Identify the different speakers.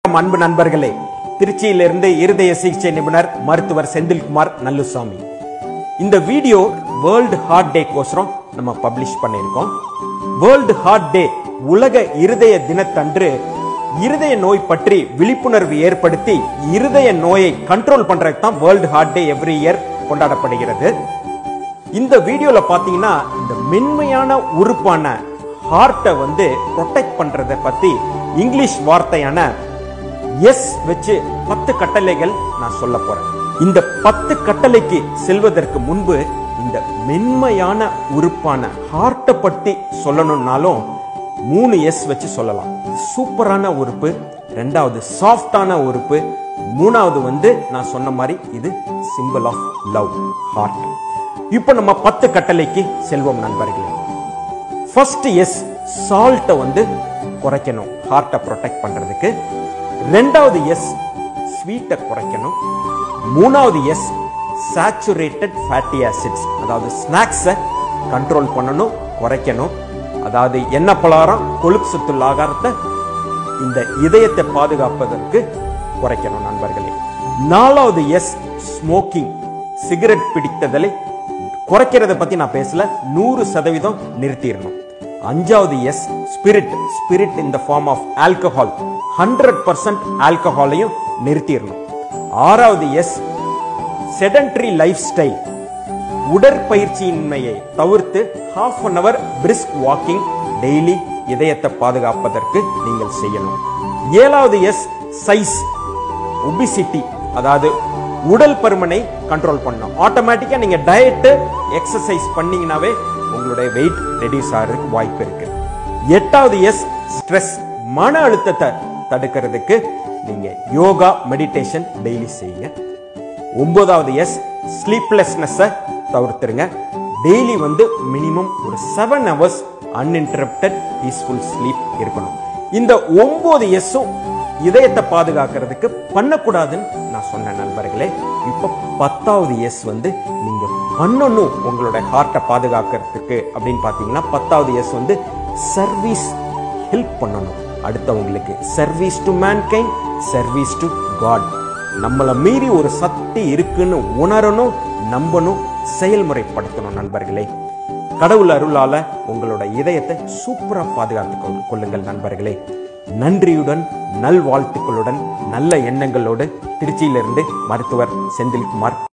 Speaker 1: வணக்கம் அன்பு நண்பர்களே திருச்சியிலிருந்து இருதய சிகிச்சை நிபுணர் மருத்துவர் செந்தில்குமார் நல்லுசாமி இந்த வீடியோ வேர்ல்டு ஹார்ட் டே கோசரம் நம்ம பப்ளிஷ் பண்ணியிருக்கோம் வேர்ல்டு ஹார்ட் டே உலக இருதய தினத்தன்று இருதய நோய் பற்றி விழிப்புணர்வு ஏற்படுத்தி இருதய நோயை கண்ட்ரோல் பண்றதுக்கு தான் world heart day every year கொண்டாடப்படுகிறது இந்த வீடியோல பாத்தீங்கன்னா இந்த மென்மையான உறுப்பான ஹார்ட்டை வந்து ப்ரொடெக்ட் பண்றத பத்தி இங்கிலீஷ் வார்த்தையான எஸ் வச்சு பத்து கட்டளைகள் நான் சொல்ல போறேன் இந்த பத்து கட்டளைக்கு செல்வதற்கு முன்பு இந்த மென்மையான உறுப்பான ஹார்ட்டை பத்தி சொல்லணும்னாலும் மூணு எஸ் வச்சு சொல்லலாம் சூப்பரான உறுப்பு ரெண்டாவது சாஃப்டான உறுப்பு மூணாவது வந்து நான் சொன்ன மாதிரி இது சிம்பிள் ஆஃப் லவ் ஹார்ட் இப்போ நம்ம பத்து கட்டளைக்கு செல்வோம் நண்பர்களே ஃபர்ஸ்ட் எஸ் சால்ட்டை வந்து குறைக்கணும் ஹார்ட்டை ப்ரொடெக்ட் பண்றதுக்கு ரெண்டாவது எஸ் ஸ்வீட்டை குறைக்கணும் மூணாவது எஸ் சேச்சுரேட்டட் ஃபேட்டி ஆசிட்ஸ் அதாவது ஸ்நாக்ஸை கண்ட்ரோல் பண்ணணும் குறைக்கணும் அதாவது எண்ணெய் பலகாரம் கொழுப்பு சத்துள்ள ஆகாரத்தை இந்த இதயத்தை பாதுகாப்பதற்கு குறைக்கணும் நண்பர்களே நாலாவது எஸ் ஸ்மோக்கிங் சிகரெட் பிடித்ததலை குறைக்கிறத பத்தி நான் பேசல நூறு சதவீதம் நிறுத்திடணும் அஞ்சாவது எஸ் ஸ்பிரிட் ஸ்பிரிட் இந்த form of alcohol hundred percent ஆல்கஹாலையும் நிறுத்திடணும் ஆறாவது எஸ் செடன்ட்ரி லைஃப் ஸ்டைல் உடற்பயிற்சியின்மையை தவிர்த்து half an hour brisk walking daily இதயத்தை பாதுகாப்பதற்கு நீங்கள் செய்யணும் ஏழாவது எஸ் சைஸ் ஒபிசிட்டி அதாவது உடல் பருமனை கண்ட்ரோல் பண்ணணும் ஆட்டோமேட்டிக்கா நீங்க டயட் எக்ஸசைஸ் பண்ணீங்கனாவே உங்களுடைய வெயிட் ரெடியூஸ் ஆகிறதுக்கு வாய்ப்பு இருக்கு எட்டாவது எஸ் ஸ்ட்ரெஸ் மன அழுத்தத்தை தடுக்கிறதுக்கு நீங்க யோகா மெடிடேஷன் டெய்லி செய்யுங்க ஒன்பதாவது எஸ் ஸ்லீப்லெஸ்னஸை தவிர்த்துருங்க டெய்லி வந்து மினிமம் ஒரு seven hours uninterrupted peaceful sleep இருக்கணும் இந்த ஒன்பது எஸ்ஸும் இதயத்தை பாதுகாக்கிறதுக்கு பண்ணக்கூடாதுன்னு நான் சொன்னேன் நண்பர்களே இப்போ பத்தாவது எஸ் வந்து நீங்க பண்ணணும் உங்களோட ஹார்ட்டை பாதுகாக்கிறதுக்கு அப்படின்னு பார்த்தீங்கன்னா பத்தாவது எஸ் வந்து சர்வீஸ் ஹெல்ப் பண்ணணும் அடுத்தவங்களுக்கு service to mankind service to God நம்மளை மீறி ஒரு சக்தி இருக்குன்னு உணரணும் நம்பணும் செயல்முறைப்படுத்தணும் நண்பர்களே கடவுள் அருளால உங்களோட இதயத்தை சூப்பரா பாதுகாத்துக் கொள்- கொள்ளுங்கள் நண்பர்களே நன்றியுடன் நல்வாழ்த்துக்களுடன் நல்ல எண்ணங்களோடு திருச்சியிலிருந்து மருத்துவர் செந்தில்குமார்